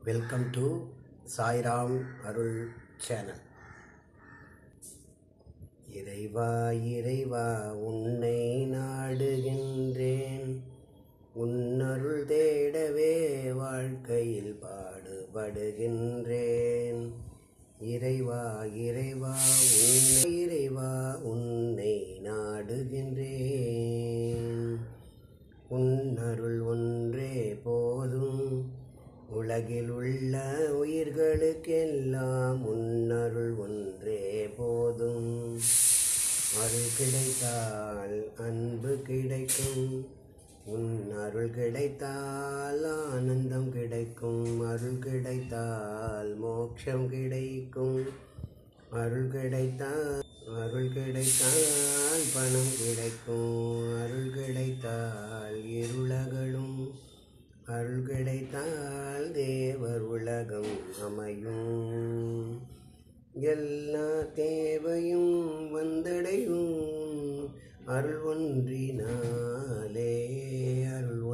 welcome to Sairam Arul channel இறைவா இறைவா உன்னை நாடுகின்றேன் உன்னருள் தேடவே வாழ்க்கையில் பாடுபடுகின்றேன் இறைவா இறைவா உன்னை இறைவா உன்னை நாடுகின்றேன் உன்னருள் ஒன்றே போதும் உலகில் உள்ள உயிர்களுக்கெல்லாம் உன்னருள் ஒன்றே போதும் அருள் கிடைத்தால் அன்பு கிடைக்கும் உன் அருள் கிடைத்தால் ஆனந்தம் கிடைக்கும் அருள் கிடைத்தால் மோட்சம் கிடைக்கும் அருள் கிடைத்தால் அருள் கிடைத்தால் பணம் கிடைக்கும் அருள் கிடைத்தால் இருளகளும் அருள் கிடைத்தால் தேவர் உலகம் அமையும் எல்லா தேவையும் வந்தடையும் அருள் ஒன்றினாலே அருள்